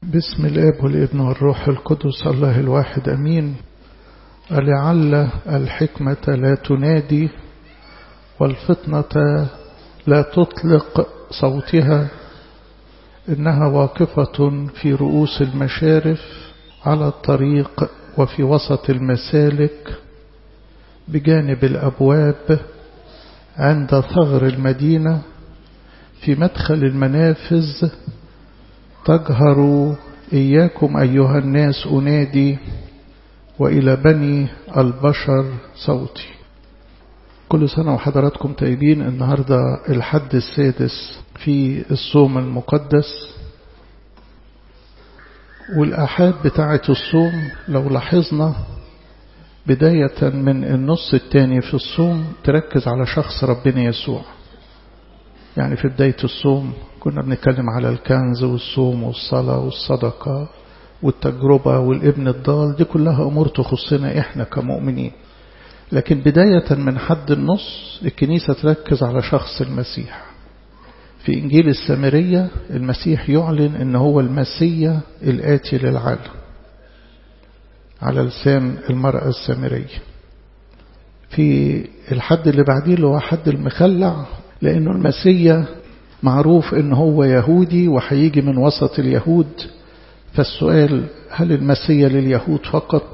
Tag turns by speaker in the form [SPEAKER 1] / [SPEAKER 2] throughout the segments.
[SPEAKER 1] بسم الاب والابن والروح القدس الله الواحد امين لعل الحكمة لا تنادي والفطنة لا تطلق صوتها إنها واقفة في رؤوس المشارف على الطريق وفي وسط المسالك بجانب الأبواب عند ثغر المدينة في مدخل المنافذ تجهر إياكم أيها الناس أنادي وإلى بني البشر صوتي كل سنة وحضراتكم طيبين النهاردة الحد السادس في الصوم المقدس والآحاد بتاعة الصوم لو لاحظنا بداية من النص الثاني في الصوم تركز على شخص ربنا يسوع يعني في بداية الصوم كنا بنتكلم على الكنز والصوم والصلاة والصدقة والتجربة والابن الضال دي كلها أمور تخصنا إحنا كمؤمنين لكن بداية من حد النص الكنيسة تركز على شخص المسيح في إنجيل السامرية المسيح يعلن أن هو المسيا الآتي للعالم على لسان المرأة السامرية في الحد اللي بعديه اللي هو حد المخلع لأنه المسيا معروف أنه هو يهودي وهيجي من وسط اليهود فالسؤال هل المسيا لليهود فقط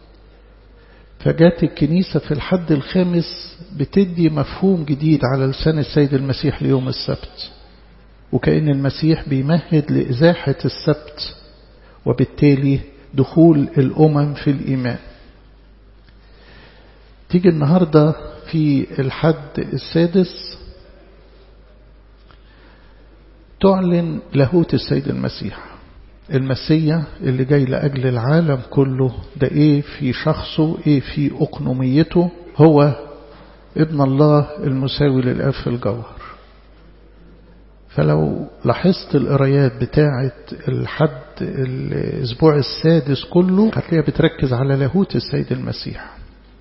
[SPEAKER 1] فجات الكنيسة في الحد الخامس بتدي مفهوم جديد على لسان السيد المسيح ليوم السبت وكأن المسيح بيمهد لإزاحة السبت وبالتالي دخول الأمم في الإيمان تيجي النهاردة في الحد السادس تعلن لاهوت السيد المسيح المسيا اللي جاي لأجل العالم كله ده ايه في شخصه ايه في أقنوميته هو ابن الله المساوي للأب في الجوهر فلو لاحظت القرايات بتاعة الحد الأسبوع السادس كله هتلاقيها بتركز على لاهوت السيد المسيح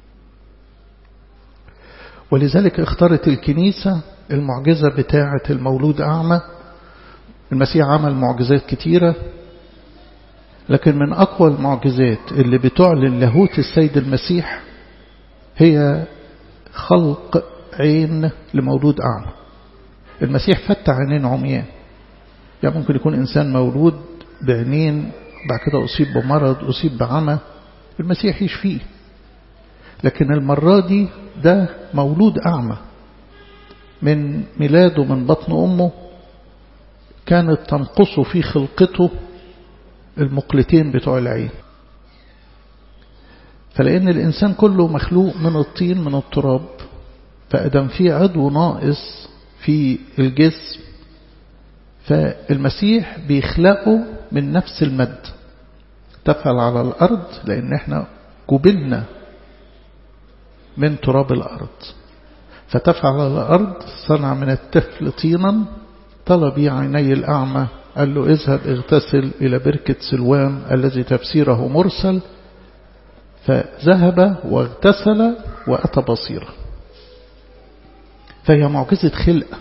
[SPEAKER 1] ولذلك اختارت الكنيسة المعجزة بتاعة المولود أعمى المسيح عمل معجزات كتيرة لكن من أقوى المعجزات اللي بتعلن لاهوت السيد المسيح هي خلق عين لمولود أعمى المسيح فتح عينين عميان يعني ممكن يكون إنسان مولود بعينين بعد كده أصيب بمرض أصيب بعمى المسيح يشفيه لكن المرة دي ده مولود أعمى من ميلاده من بطن أمه كانت تنقصه في خلقته المقلتين بتوع العين فلأن الإنسان كله مخلوق من الطين من التراب فأدم في عضو ناقص في الجسم فالمسيح بيخلقه من نفس المد تفعل على الأرض لأن احنا قبلنا من تراب الأرض فتفعل على الأرض صنع من الطفل طينا طلب عيني الأعمى قال له اذهب اغتسل إلى بركة سلوان الذي تفسيره مرسل فذهب واغتسل وأتى بصيرا فهي معجزة خلق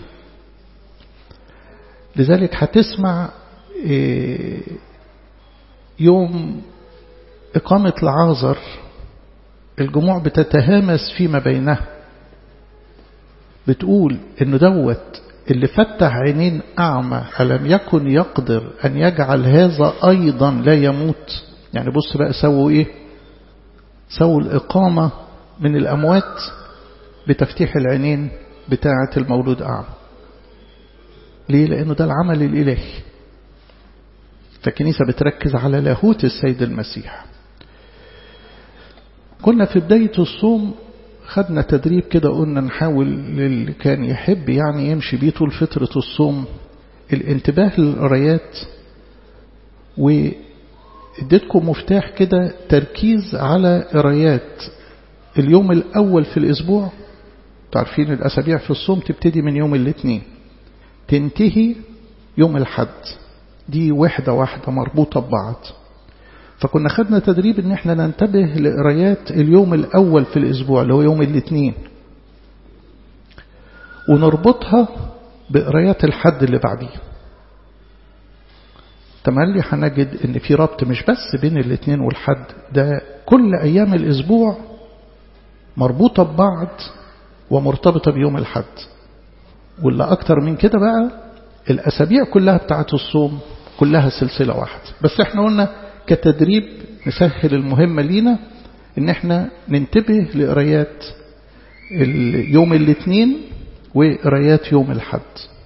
[SPEAKER 1] لذلك هتسمع يوم إقامة العازر الجموع بتتهامس فيما بينها بتقول إنه دوت اللي فتح عينين أعمى ألم يكن يقدر أن يجعل هذا أيضا لا يموت يعني بص بقى سووا إيه سووا الإقامة من الأموات بتفتيح العينين بتاعة المولود أعمى ليه لأنه ده العمل الإلهي فالكنيسة بتركز على لاهوت السيد المسيح كنا في بداية الصوم خدنا تدريب كده قلنا نحاول للي كان يحب يعني يمشي بيه طول فترة الصوم الانتباه للقرايات واديتكم مفتاح كده تركيز على قرايات اليوم الأول في الأسبوع تعرفين الأسابيع في الصوم تبتدي من يوم الاثنين تنتهي يوم الحد دي واحدة واحدة مربوطة ببعض فكنا خدنا تدريب ان احنا ننتبه لقرايات اليوم الاول في الاسبوع اللي هو يوم الاثنين ونربطها بقرايات الحد اللي بعديه تملي هنجد ان في ربط مش بس بين الاثنين والحد ده كل ايام الاسبوع مربوطة ببعض ومرتبطة بيوم الحد واللي اكتر من كده بقى الاسابيع كلها بتاعت الصوم كلها سلسلة واحدة بس احنا قلنا كتدريب نسهل المهمة لينا ان احنا ننتبه لقرايات يوم الاثنين وقرايات يوم الحد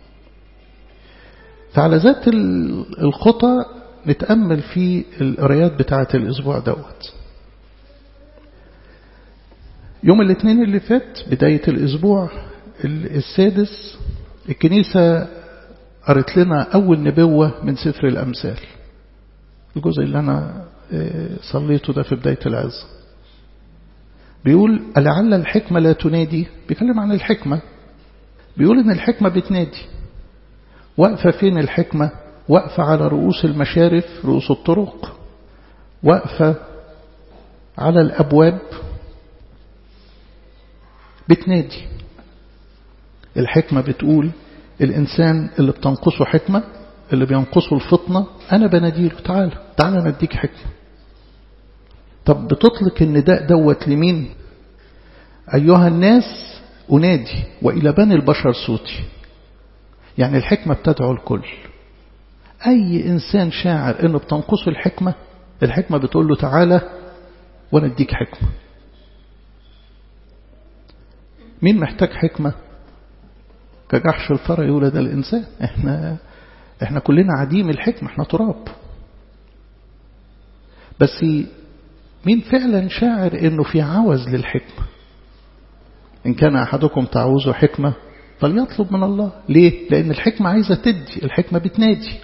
[SPEAKER 1] فعلى ذات الخطى نتأمل في القرايات بتاعة الأسبوع دوت يوم الاثنين اللي فات بداية الأسبوع السادس الكنيسة قرت لنا أول نبوة من سفر الأمثال الجزء اللي أنا صليته ده في بداية العز بيقول ألعل الحكمة لا تنادي بيكلم عن الحكمة بيقول إن الحكمة بتنادي واقفة فين الحكمة واقفة على رؤوس المشارف رؤوس الطرق واقفة على الأبواب بتنادي الحكمة بتقول الإنسان اللي بتنقصه حكمة اللي بينقصه الفطنة أنا بناديله تعال تعال نديك حكمة طب بتطلق النداء دوت لمين أيها الناس أنادي وإلى بني البشر صوتي يعني الحكمة بتدعو الكل أي إنسان شاعر إنه بتنقصه الحكمة الحكمة بتقول له تعالى وأنا أديك حكمة مين محتاج حكمة كجحش الفرع يولد الإنسان إحنا إحنا كلنا عديم الحكمة إحنا تراب بس مين فعلا شاعر إنه في عوز للحكمة إن كان أحدكم تعوز حكمة فليطلب من الله ليه؟ لأن الحكمة عايزة تدي الحكمة بتنادي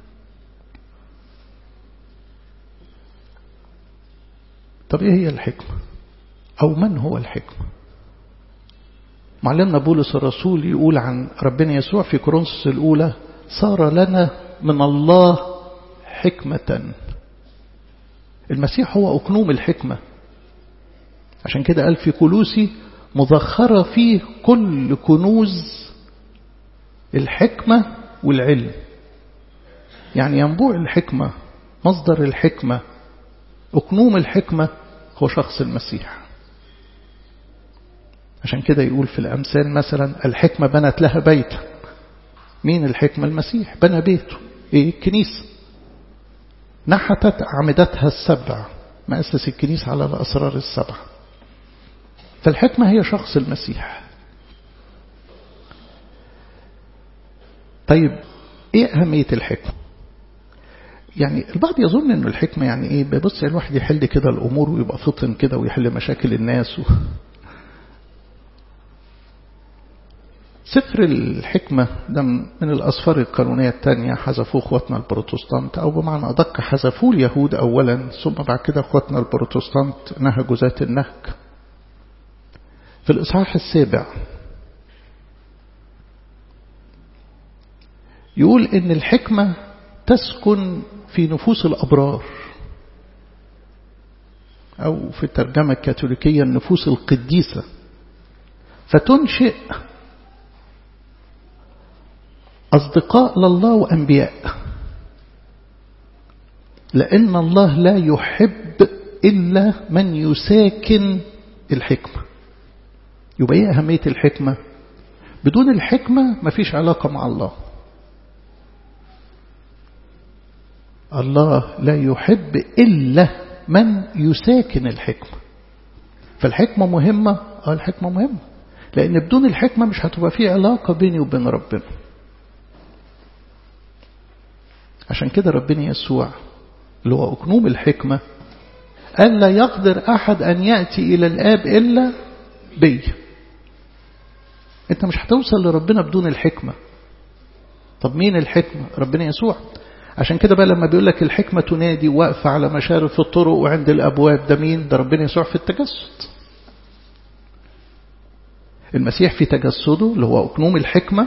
[SPEAKER 1] طب إيه هي الحكمة أو من هو الحكمة معلمنا بولس الرسول يقول عن ربنا يسوع في كورنثوس الأولى صار لنا من الله حكمة المسيح هو أكنوم الحكمة عشان كده قال في كلوسي مذخرة فيه كل كنوز الحكمة والعلم يعني ينبوع الحكمة مصدر الحكمة أكنوم الحكمة هو شخص المسيح عشان كده يقول في الأمثال مثلا الحكمة بنت لها بيتا مين الحكمة المسيح بنى بيته ايه الكنيسة نحتت أعمدتها السبع مأسس الكنيسة على الأسرار السبع فالحكمة هي شخص المسيح طيب ايه أهمية الحكمة يعني البعض يظن انه الحكمة يعني ايه ببص الواحد يحل كده الامور ويبقى فطن كده ويحل مشاكل الناس و... سفر الحكمة ده من الأسفار القانونية الثانية حذفوه اخواتنا البروتستانت أو بمعنى أدق حذفوه اليهود أولا ثم بعد كده اخواتنا البروتستانت نهجوا ذات النهج في الإصحاح السابع يقول إن الحكمة تسكن في نفوس الأبرار أو في الترجمة الكاثوليكية النفوس القديسة فتنشئ أصدقاء لله وأنبياء لأن الله لا يحب إلا من يساكن الحكمة يبقى إيه أهمية الحكمة بدون الحكمة ما فيش علاقة مع الله الله لا يحب إلا من يساكن الحكمة فالحكمة مهمة اه الحكمة مهمة لأن بدون الحكمة مش هتبقى في علاقة بيني وبين ربنا عشان كده ربنا يسوع اللي هو أكنوم الحكمة قال لا يقدر أحد أن يأتي إلى الآب إلا بي أنت مش هتوصل لربنا بدون الحكمة طب مين الحكمة ربنا يسوع عشان كده بقى لما بيقول لك الحكمة تنادي واقفة على مشارف الطرق وعند الأبواب ده مين ده ربنا يسوع في التجسد المسيح في تجسده اللي هو أكنوم الحكمة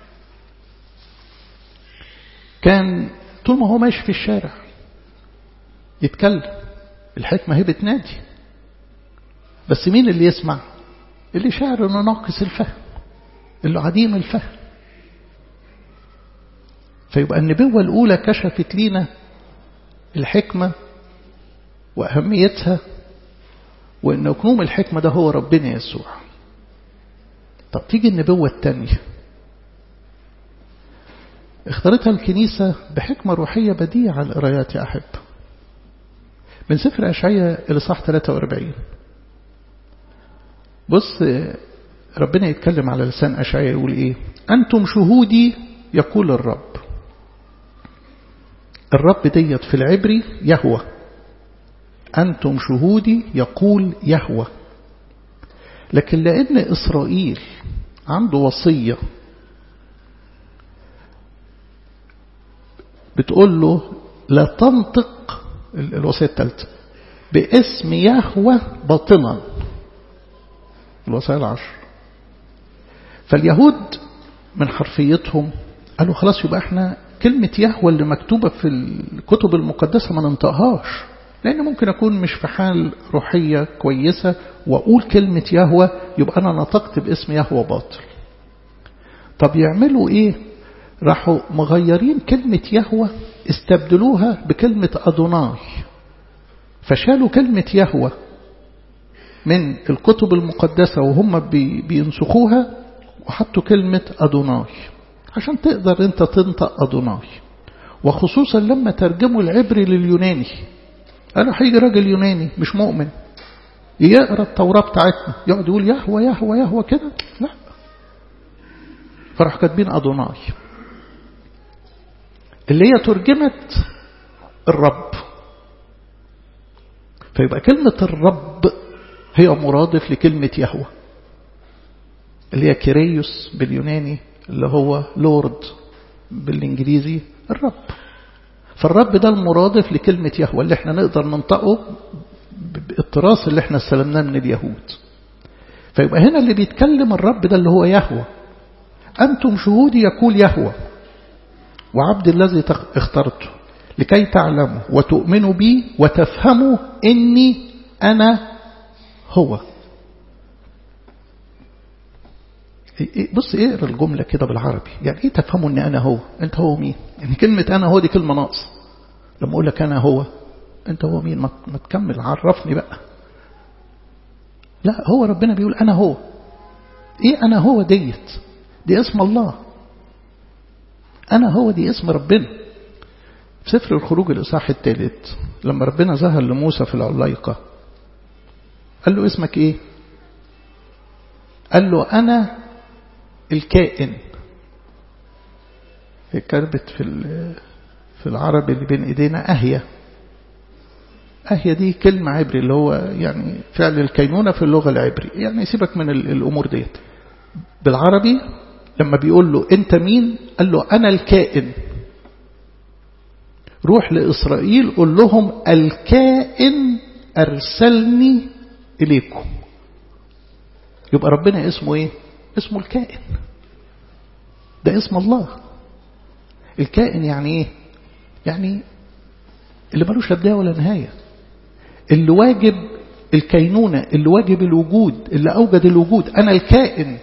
[SPEAKER 1] كان طول ما هو ماشي في الشارع يتكلم الحكمة هي بتنادي بس مين اللي يسمع اللي شاعر انه ناقص الفهم اللي عديم الفهم فيبقى النبوة الأولى كشفت لنا الحكمة وأهميتها وإن كنوم الحكمة ده هو ربنا يسوع طب تيجي النبوة الثانية اختارتها الكنيسة بحكمة روحية بديعة القرايات يا أحب من سفر أشعية الإصحاح 43 بص ربنا يتكلم على لسان أشعية يقول إيه أنتم شهودي يقول الرب الرب ديت في العبري يهوى أنتم شهودي يقول يهوى لكن لأن إسرائيل عنده وصية بتقول له لا تنطق الوصية الثالثة باسم يهوى باطنا الوصايا العشر فاليهود من حرفيتهم قالوا خلاص يبقى احنا كلمة يهوى اللي مكتوبة في الكتب المقدسة ما ننطقهاش لأن ممكن أكون مش في حال روحية كويسة وأقول كلمة يهوى يبقى أنا نطقت باسم يهوى باطل طب يعملوا إيه راحوا مغيرين كلمة يهوى استبدلوها بكلمة أدوناي فشالوا كلمة يهوى من الكتب المقدسة وهم بينسخوها وحطوا كلمة أدوناي عشان تقدر انت تنطق أدوناي وخصوصا لما ترجموا العبري لليوناني قالوا هيجي راجل يوناني مش مؤمن يقرا التوراة بتاعتنا يقعد يقول يهوى يهوى يهوى كده لا فراح كاتبين أدوناي اللي هي ترجمت الرب فيبقى كلمة الرب هي مرادف لكلمة يهوى اللي هي كيريوس باليوناني اللي هو لورد بالإنجليزي الرب فالرب ده المرادف لكلمة يهوى اللي احنا نقدر ننطقه بالتراث اللي احنا استلمناه من اليهود فيبقى هنا اللي بيتكلم الرب ده اللي هو يهوى أنتم شهودي يقول يهوى وعبد الذي اخترته لكي تعلموا وتؤمنوا بي وتفهموا إني أنا هو بص اقرا الجملة كده بالعربي يعني ايه تفهموا ان انا هو انت هو مين يعني كلمة انا هو دي كلمة ناقصة لما اقول لك انا هو انت هو مين ما تكمل عرفني بقى لا هو ربنا بيقول انا هو ايه انا هو ديت دي اسم الله انا هو دي اسم ربنا في سفر الخروج الاصحاح الثالث لما ربنا ظهر لموسى في العلايقه قال له اسمك ايه قال له انا الكائن كربت في في العربي اللي بين ايدينا اهيا اهيا دي كلمة عبري اللي هو يعني فعل الكينونة في اللغة العبري يعني سيبك من الامور ديت بالعربي لما بيقول له انت مين قال له انا الكائن روح لاسرائيل قول لهم الكائن ارسلني اليكم يبقى ربنا اسمه ايه اسمه الكائن ده اسم الله الكائن يعني ايه يعني اللي ملوش لا بدايه ولا نهايه اللي واجب الكينونه اللي واجب الوجود اللي اوجد الوجود انا الكائن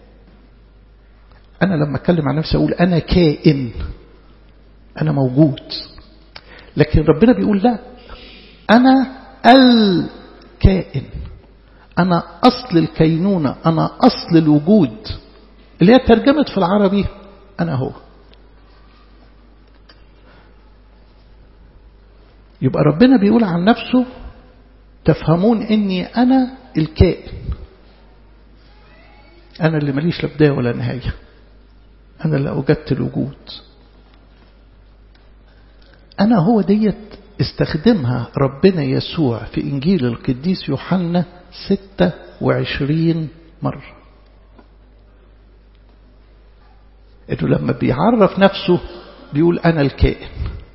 [SPEAKER 1] انا لما اتكلم عن نفسي اقول انا كائن انا موجود لكن ربنا بيقول لا انا الكائن أنا أصل الكينونة أنا أصل الوجود اللي هي ترجمت في العربي أنا هو يبقى ربنا بيقول عن نفسه تفهمون إني أنا الكائن أنا اللي ماليش لا بداية ولا نهاية أنا اللي أوجدت الوجود أنا هو ديت استخدمها ربنا يسوع في إنجيل القديس يوحنا ستة وعشرين مرة إنه لما بيعرف نفسه بيقول أنا الكائن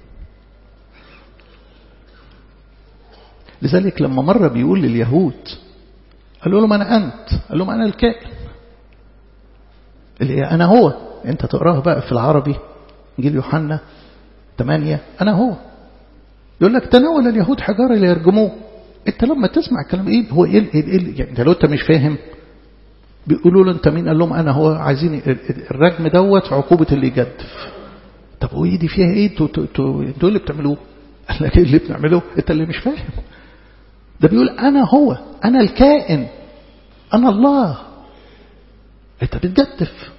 [SPEAKER 1] لذلك لما مرة بيقول لليهود قالوا لهم أنا أنت قال لهم أنا الكائن اللي هي أنا هو أنت تقراه بقى في العربي إنجيل يوحنا 8 أنا هو يقول لك تناول اليهود حجارة ليرجموه انت لما تسمع الكلام ايه هو ايه, إيه, إيه يعني لو انت مش فاهم بيقولوا له انت مين قال لهم انا هو عايزين الرجم دوت عقوبة اللي يجدف طب وايه دي فيها ايه انتوا انتوا انتوا اللي بتعملوه قال لك ايه اللي بنعمله انت اللي مش فاهم ده بيقول انا هو انا الكائن انا الله انت بتجدف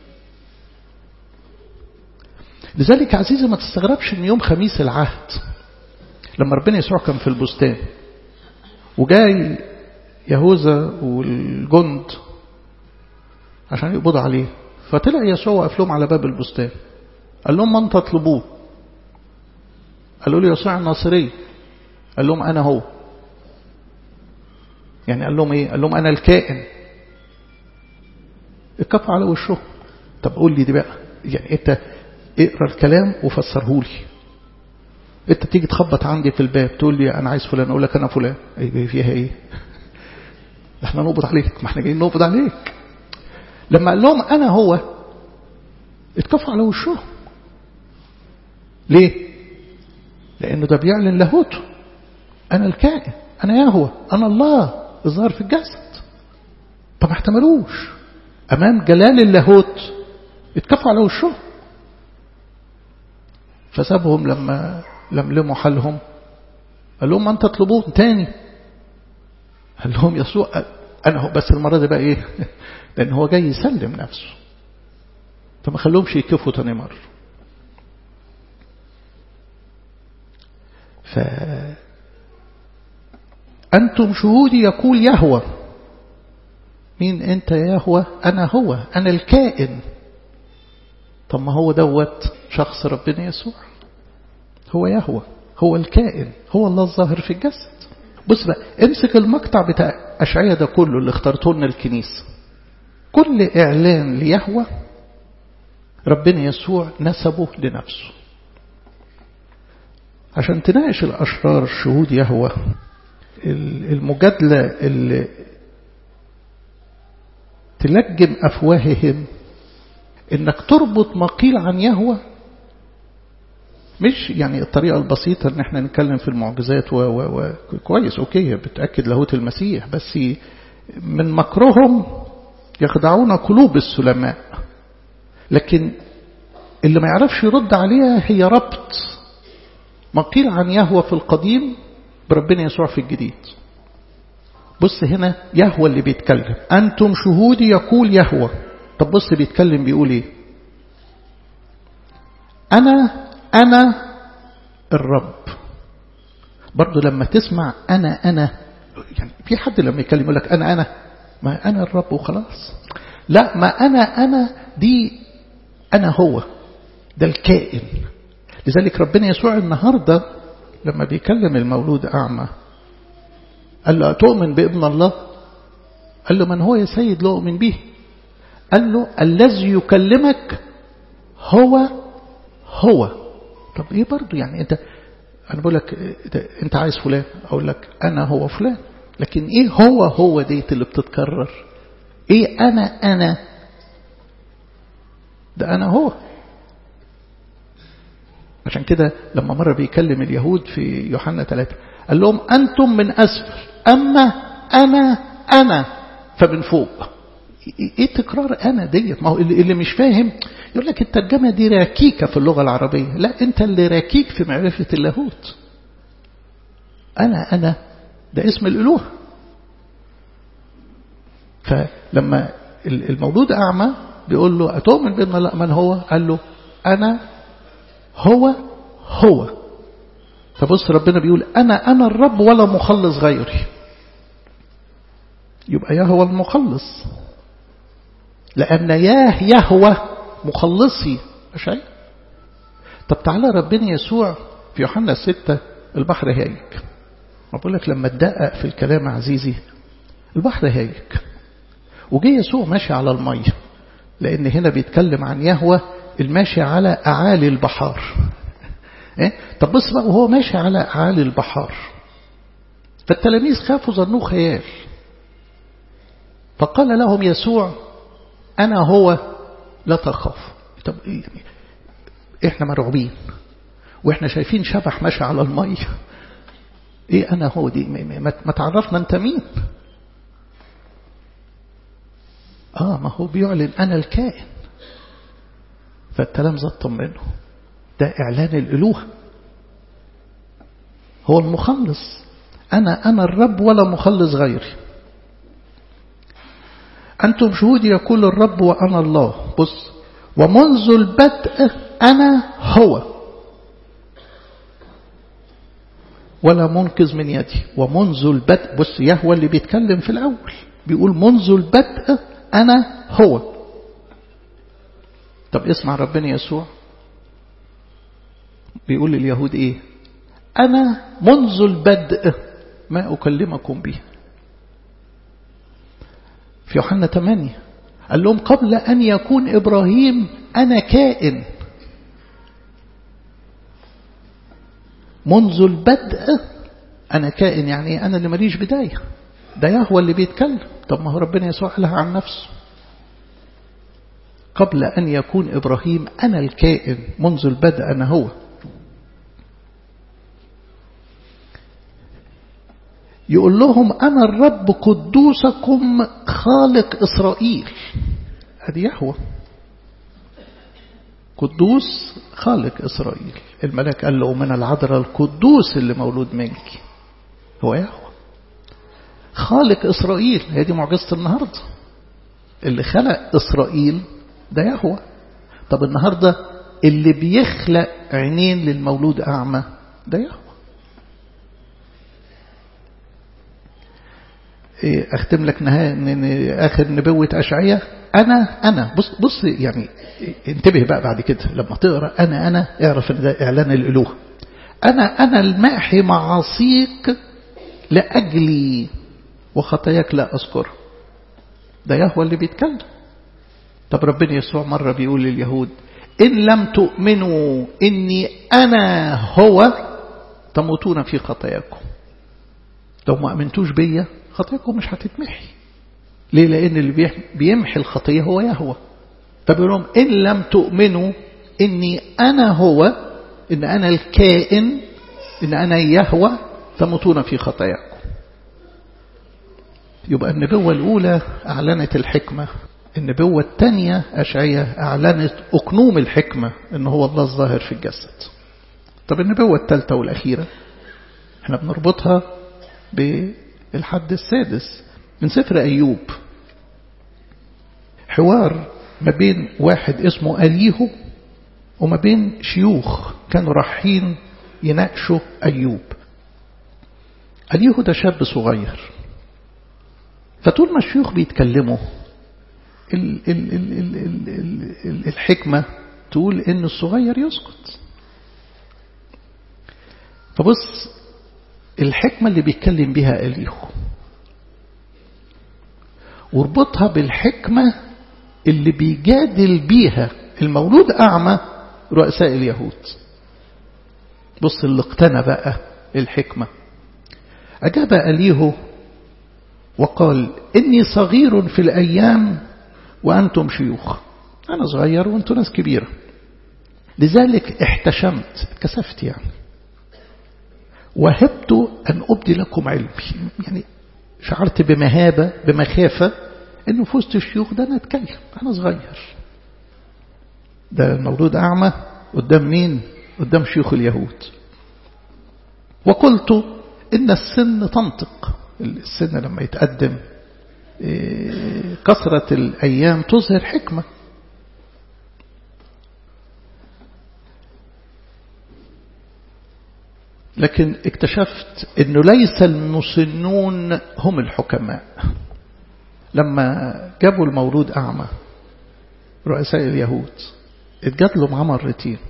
[SPEAKER 1] لذلك عزيزي ما تستغربش ان يوم خميس العهد لما ربنا يسوع كان في البستان وجاي يهوذا والجند عشان يقبضوا عليه فطلع يسوع وقف لهم على باب البستان قال لهم من تطلبوه قالوا له يسوع الناصري قال لهم أنا هو يعني قال لهم إيه قال لهم أنا الكائن اتكفوا على وشه طب قول لي دي بقى يعني انت اقرا الكلام وفسره لي انت تيجي تخبط عندي في الباب تقول لي انا عايز فلان اقول لك انا فلان ايه فيها ايه احنا نقبض عليك ما احنا جايين نقبض عليك لما قال لهم انا هو اتكفوا على وشه ليه لانه ده بيعلن لاهوته انا الكائن انا يهوى انا الله الظاهر في الجسد طب ما احتملوش امام جلال اللاهوت اتكفوا على وشه فسابهم لما لملموا حالهم قال لهم من تطلبون تاني قال لهم يسوع انا هو بس المره دي بقى ايه لان هو جاي يسلم نفسه فما خلوهمش يكفوا تاني مره ف أنتم شهودي يقول يهوى مين أنت يا يهوى أنا هو أنا الكائن طب ما هو دوت شخص ربنا يسوع هو يهوى هو الكائن هو الله الظاهر في الجسد بص بقى امسك المقطع بتاع أشعية ده كله اللي اخترته لنا الكنيسة كل إعلان ليهوى ربنا يسوع نسبه لنفسه عشان تناقش الأشرار شهود يهوى المجادلة اللي تلجم أفواههم إنك تربط ما قيل عن يهوى مش يعني الطريقة البسيطة إن احنا نتكلم في المعجزات و, و, و كويس أوكي بتأكد لاهوت المسيح بس من مكرهم يخدعون قلوب السلماء لكن اللي ما يعرفش يرد عليها هي ربط ما قيل عن يهوى في القديم بربنا يسوع في الجديد بص هنا يهوى اللي بيتكلم أنتم شهودي يقول يهوى طب بص بيتكلم بيقول ايه أنا أنا الرب برضو لما تسمع أنا أنا يعني في حد لما يتكلم يقول لك أنا أنا ما أنا الرب وخلاص لا ما أنا أنا دي أنا هو ده الكائن لذلك ربنا يسوع النهاردة لما بيكلم المولود أعمى قال له أتؤمن بابن الله قال له من هو يا سيد لا أؤمن به قال له الذي يكلمك هو هو طب ايه برضو يعني انت انا بقول لك انت عايز فلان اقول لك انا هو فلان لكن ايه هو هو ديت اللي بتتكرر ايه انا انا ده انا هو عشان كده لما مرة بيكلم اليهود في يوحنا ثلاثة قال لهم أنتم من أسفل أما أنا أنا فمن فوق ايه تكرار انا ديت ما هو اللي مش فاهم يقول لك الترجمة دي راكيكة في اللغة العربية لا انت اللي راكيك في معرفة اللاهوت انا انا ده اسم الالوه فلما المولود اعمى بيقول له اتؤمن بان لا من هو قال له انا هو هو فبص ربنا بيقول انا انا الرب ولا مخلص غيري يبقى يهوى المخلص لأن ياه يهوى مخلصي شيء طب تعالى ربنا يسوع في يوحنا الستة البحر هايج ما بقول لك لما تدقق في الكلام عزيزي البحر هايج وجي يسوع ماشي على المية لأن هنا بيتكلم عن يهوى الماشي على أعالي البحار إيه؟ طب بص بقى وهو ماشي على أعالي البحار فالتلاميذ خافوا ظنوه خيال فقال لهم يسوع أنا هو لا تخاف طب يعني إحنا مرعوبين وإحنا شايفين شبح ماشي على المية إيه أنا هو دي ما تعرفنا أنت مين آه ما هو بيعلن أنا الكائن فالتلامذة اطمنوا ده إعلان الألوهة هو المخلص أنا أنا الرب ولا مخلص غيري أنتم شهودي يقول الرب وأنا الله بص ومنذ البدء أنا هو ولا منقذ من يدي ومنذ البدء بص يهوى اللي بيتكلم في الأول بيقول منذ البدء أنا هو طب اسمع ربنا يسوع بيقول لليهود إيه أنا منذ البدء ما أكلمكم به في يوحنا 8 قال لهم قبل أن يكون إبراهيم أنا كائن منذ البدء أنا كائن يعني أنا اللي ماليش بداية ده يهوى اللي بيتكلم طب ما هو ربنا يسوع قالها عن نفسه قبل أن يكون إبراهيم أنا الكائن منذ البدء أنا هو يقول لهم أنا الرب قدوسكم خالق إسرائيل هذه يهوى قدوس خالق إسرائيل الملك قال له من العذراء القدوس اللي مولود منك هو يهوى خالق إسرائيل هي دي معجزة النهاردة اللي خلق إسرائيل ده يهوى طب النهاردة اللي بيخلق عينين للمولود أعمى ده يهوى أختم لك نهاية آخر نبوة أشعية أنا أنا بص بص يعني انتبه بقى بعد كده لما تقرأ أنا أنا اعرف إن ده إعلان الألوهة أنا أنا الماحي معاصيك لأجلي وخطاياك لا أذكر ده يهوى اللي بيتكلم طب ربنا يسوع مرة بيقول لليهود إن لم تؤمنوا إني أنا هو تموتون في خطاياكم لو ما أمنتوش بيا خطاياكم مش هتتمحي ليه لأن اللي بيمحي الخطية هو يهوى فبيقول لهم إن لم تؤمنوا إني أنا هو إن أنا الكائن إن أنا يهوى تموتون في خطاياكم يبقى النبوة الأولى أعلنت الحكمة النبوة الثانية أشعية أعلنت أقنوم الحكمة إن هو الله الظاهر في الجسد طب النبوة الثالثة والأخيرة احنا بنربطها بالحد السادس من سفر أيوب حوار ما بين واحد اسمه أليهو وما بين شيوخ كانوا رايحين يناقشوا أيوب أليهو ده شاب صغير فطول ما الشيوخ بيتكلموا ال ال ال ال ال ال ال الحكمة تقول إن الصغير يسكت فبص الحكمة اللي بيتكلم بها أليهو واربطها بالحكمة اللي بيجادل بيها المولود أعمى رؤساء اليهود بص اللي اقتنى بقى الحكمة أجاب أليه وقال إني صغير في الأيام وأنتم شيوخ أنا صغير وأنتم ناس كبيرة لذلك احتشمت كسفت يعني وهبت أن أبدي لكم علمي يعني شعرت بمهابة بمخافة أنه في وسط الشيوخ ده أنا أتكلم أنا صغير ده المولود أعمى قدام مين قدام شيوخ اليهود وقلت إن السن تنطق السن لما يتقدم كثرة الأيام تظهر حكمة لكن اكتشفت انه ليس المسنون هم الحكماء لما جابوا المولود اعمى رؤساء اليهود اتجادلوا معاه مرتين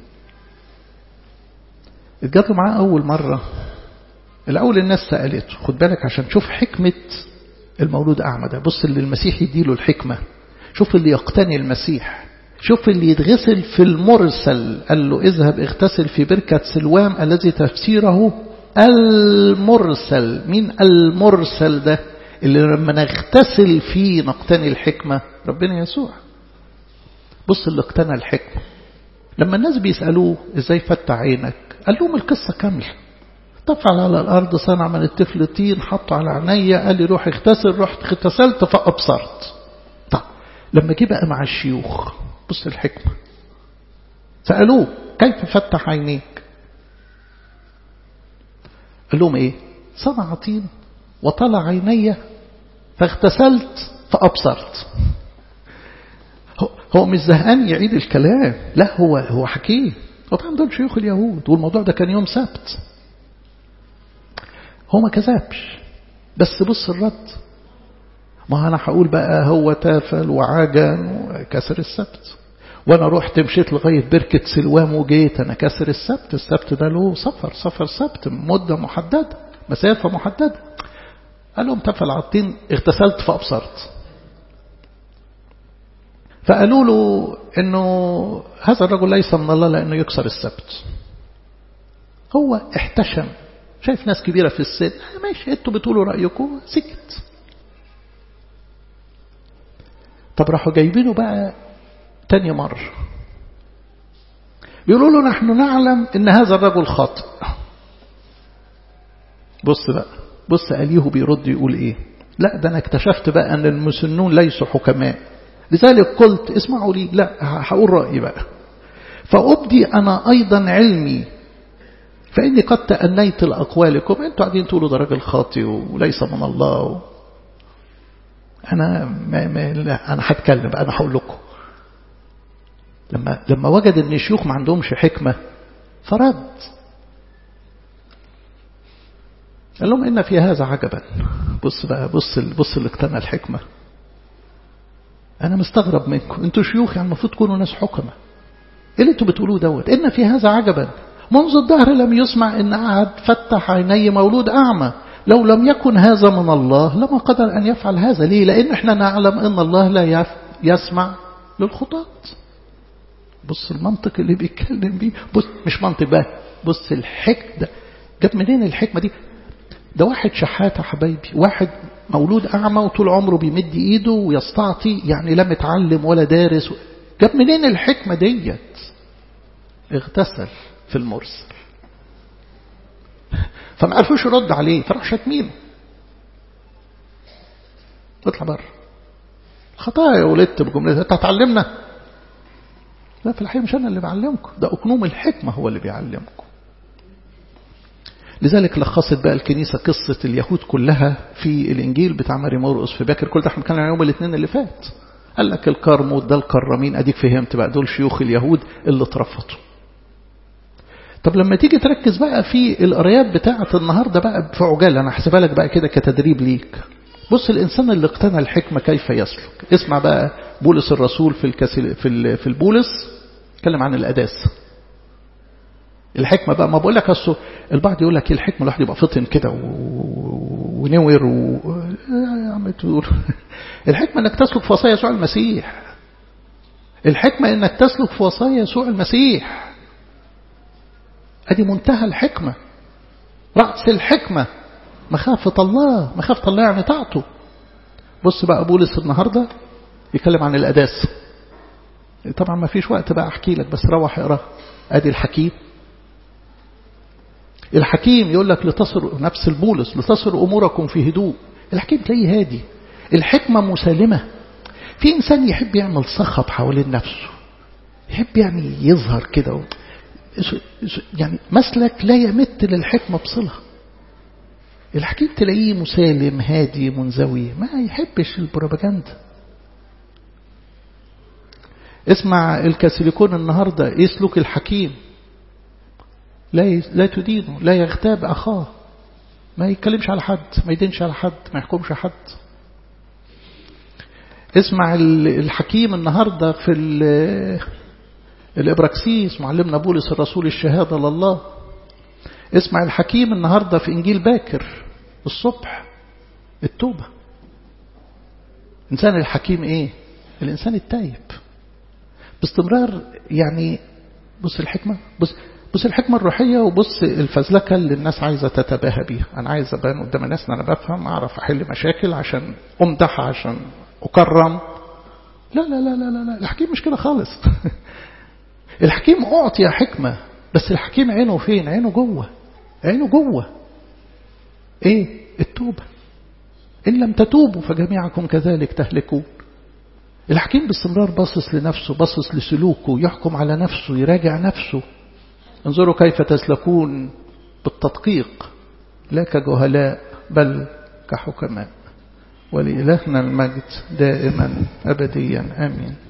[SPEAKER 1] اتجادلوا معاه اول مرة الاول الناس سألته خد بالك عشان تشوف حكمة المولود اعمى ده بص اللي المسيح يديله الحكمة شوف اللي يقتني المسيح شوف اللي يتغسل في المرسل قال له اذهب اغتسل في بركة سلوام الذي تفسيره المرسل مين المرسل ده اللي لما نغتسل فيه نقتني الحكمة ربنا يسوع بص اللي اقتنى الحكمة لما الناس بيسألوه ازاي فتح عينك قال لهم القصة كاملة طفل على الأرض صنع من الطفل طين حطه على عينيا قال لي روح اغتسل رحت اغتسلت فأبصرت طب لما جه بقى مع الشيوخ بص الحكمة سألوه كيف فتح عينيك قال لهم ايه صنع طين وطلع عيني فاغتسلت فأبصرت هو مش زهقان يعيد الكلام لا هو هو حكيم وطبعا دول شيوخ اليهود والموضوع ده كان يوم سبت هو ما كذبش بس بص الرد ما أنا هقول بقى هو تافل وعجن وكسر السبت وأنا رحت مشيت لغاية بركة سلوام وجيت أنا كسر السبت السبت ده له سفر سفر سبت مدة محددة مسافة محددة قال لهم تفل عطين اغتسلت فأبصرت فقالوا له انه هذا الرجل ليس من الله لانه يكسر السبت هو احتشم شايف ناس كبيرة في السن ماشي انتوا بتقولوا رأيكم سكت طب راحوا جايبينه بقى تاني مرة يقولوا له نحن نعلم ان هذا الرجل خاطئ بص بقى بص أليه بيرد يقول ايه لا ده انا اكتشفت بقى ان المسنون ليسوا حكماء لذلك قلت اسمعوا لي لا هقول رأيي بقى فأبدي أنا أيضا علمي فإني قد تأنيت لأقوالكم أنتوا قاعدين تقولوا ده راجل خاطئ وليس من الله أنا ما ما لا أنا هتكلم أنا هقول لكم لما لما وجد إن الشيوخ ما عندهمش حكمة فرد قال لهم إن في هذا عجبا بص بقى بص بص اللي اقتنى الحكمة أنا مستغرب منكم أنتوا شيوخ يعني المفروض تكونوا ناس حكمة إيه اللي أنتوا بتقولوه دوت إن في هذا عجبا منذ الدهر لم يسمع إن أحد فتح عيني مولود أعمى لو لم يكن هذا من الله لما قدر أن يفعل هذا ليه لأن إحنا نعلم أن الله لا يسمع للخطاة بص المنطق اللي بيتكلم بيه بص مش منطق بقى بص الحكمة ده جاب منين الحكمة دي ده واحد شحات يا حبايبي واحد مولود أعمى وطول عمره بيمد إيده ويستعطي يعني لا متعلم ولا دارس جاب منين الحكمة ديت اغتسل في المرسل فما عرفوش يرد عليه فراح شاتمينه اطلع بره خطايا ولدت بجملتها انت هتعلمنا لا في الحقيقة مش أنا اللي بعلمكم ده أقنوم الحكمة هو اللي بيعلمكم لذلك لخصت بقى الكنيسة قصة اليهود كلها في الإنجيل بتاع ماري مرقس في باكر كل ده احنا كان يوم الاثنين اللي فات قال لك الكرموت ده الكرامين أديك فهمت بقى دول شيوخ اليهود اللي اترفضوا طب لما تيجي تركز بقى في القرايات بتاعة النهاردة بقى في عجالة أنا هحسبها لك بقى كده كتدريب ليك بص الإنسان اللي اقتنى الحكمة كيف يسلك اسمع بقى بولس الرسول في الكسل في في البولس اتكلم عن الأداس الحكمة بقى ما بقول لك أصله البعض يقول لك الحكمة الواحد يبقى فطن كده ونور و... يا عم تقول الحكمة انك تسلك في وصايا يسوع المسيح الحكمة انك تسلك في وصايا يسوع المسيح ادي منتهى الحكمة رأس الحكمة مخافة الله مخافة الله يعني طاعته بص بقى بولس النهاردة يتكلم عن الأداس طبعا ما فيش وقت بقى أحكي لك بس روح اقرا أدي الحكيم الحكيم يقول لك لتصر نفس البولس لتصر أموركم في هدوء الحكيم تلاقيه هادي الحكمة مسالمة في إنسان يحب يعمل صخب حوالين نفسه يحب يعني يظهر كده يعني مسلك لا يمت للحكمة بصلة الحكيم تلاقيه مسالم هادي منزوي ما يحبش البروباجندا اسمع الكاثوليكون النهاردة يسلك الحكيم لا لا تدينه لا يغتاب أخاه ما يتكلمش على حد ما يدينش على حد ما يحكمش حد اسمع الحكيم النهاردة في الإبراكسيس معلمنا بولس الرسول الشهادة لله اسمع الحكيم النهاردة في إنجيل باكر الصبح التوبة إنسان الحكيم إيه الإنسان التايب باستمرار يعني بص الحكمة بص بص الحكمة الروحية وبص الفزلكة اللي الناس عايزة تتباهى بيها أنا عايز أبان قدام الناس أن أنا بفهم أعرف أحل مشاكل عشان أمدح عشان أكرم لا لا لا لا لا, لا. الحكيم مش كده خالص الحكيم أعطي حكمة بس الحكيم عينه فين عينه جوه عينه جوه ايه التوبة إن لم تتوبوا فجميعكم كذلك تهلكون الحكيم باستمرار باصص لنفسه باصص لسلوكه يحكم على نفسه يراجع نفسه انظروا كيف تسلكون بالتدقيق لا كجهلاء بل كحكماء ولإلهنا المجد دائما أبديا آمين